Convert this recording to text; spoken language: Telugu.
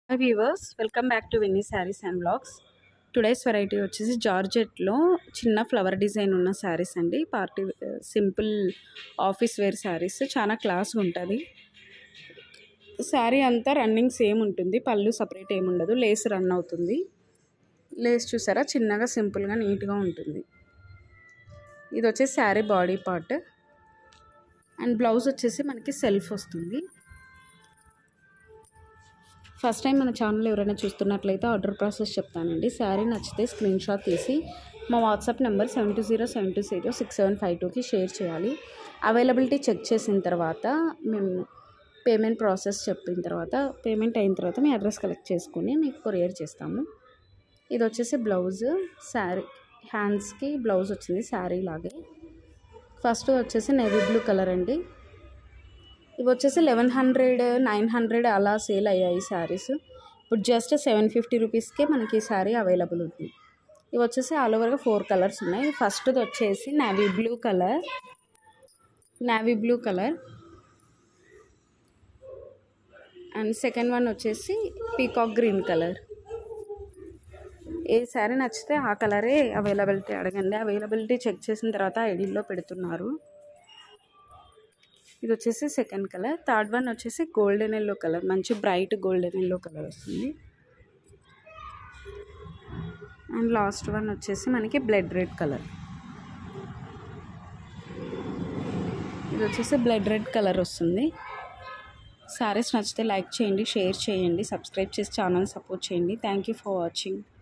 hi viewers welcome back to Vinny saris and blogs today's variety వచ్చేసి జార్జెట్లో చిన్న ఫ్లవర్ డిజైన్ ఉన్న శారీస్ అండి party simple office wear saris చాలా క్లాస్గా ఉంటుంది శారీ అంతా రన్నింగ్ సేమ్ ఉంటుంది పళ్ళు సపరేట్ ఏమి ఉండదు లేస్ రన్ అవుతుంది లేస్ చూసారా చిన్నగా సింపుల్గా నీట్గా ఉంటుంది ఇది వచ్చేసి sari body part and blouse వచ్చేసి మనకి సెల్ఫ్ వస్తుంది ఫస్ట్ టైం మన ఛానల్ ఎవరైనా చూస్తున్నట్లయితే ఆర్డర్ ప్రాసెస్ చెప్తానండి శారీ నచ్చితే స్క్రీన్ షాట్ తీసి మా WhatsApp number seven two zero seven two zero six seven five టూకి షేర్ చేయాలి అవైలబిలిటీ చెక్ చేసిన తర్వాత మేము పేమెంట్ ప్రాసెస్ చెప్పిన తర్వాత పేమెంట్ అయిన తర్వాత మీ అడ్రస్ కలెక్ట్ చేసుకుని మీకు కొరియర్ చేస్తాము ఇది వచ్చేసి బ్లౌజ్ శారీ హ్యాండ్స్కి బ్లౌజ్ వచ్చింది శారీ లాగే ఫస్ట్ వచ్చేసి నేవీ బ్లూ కలర్ అండి ఇవి వచ్చేసి లెవెన్ హండ్రెడ్ నైన్ హండ్రెడ్ అలా సేల్ అయ్యాయి శారీస్ ఇప్పుడు జస్ట్ సెవెన్ ఫిఫ్టీ రూపీస్కే మనకి ఈ శారీ అవైలబుల్ ఉంది ఇవి వచ్చేసి ఆల్ ఓవర్గా ఫోర్ కలర్స్ ఉన్నాయి ఫస్ట్ది వచ్చేసి navy blue colour navy blue colour and second one వచ్చేసి పీకాక్ గ్రీన్ కలర్ ఏ శారీ నచ్చితే ఆ కలరే అవైలబిలిటీ అడగండి అవైలబిలిటీ చెక్ చేసిన తర్వాత ఐడీలో పెడుతున్నారు ఇది వచ్చేసి సెకండ్ కలర్ థర్డ్ వన్ వచ్చేసి గోల్డెన్ ఎల్లో కలర్ మంచి బ్రైట్ గోల్డెన్ ఎల్లో కలర్ వస్తుంది అండ్ లాస్ట్ వన్ వచ్చేసి మనకి బ్లడ్ రెడ్ కలర్ ఇది వచ్చేసి బ్లడ్ రెడ్ కలర్ వస్తుంది సారీస్ నచ్చితే లైక్ చేయండి షేర్ చేయండి సబ్స్క్రైబ్ చేసి ఛానల్ సపోర్ట్ చేయండి థ్యాంక్ యూ ఫర్ వాచింగ్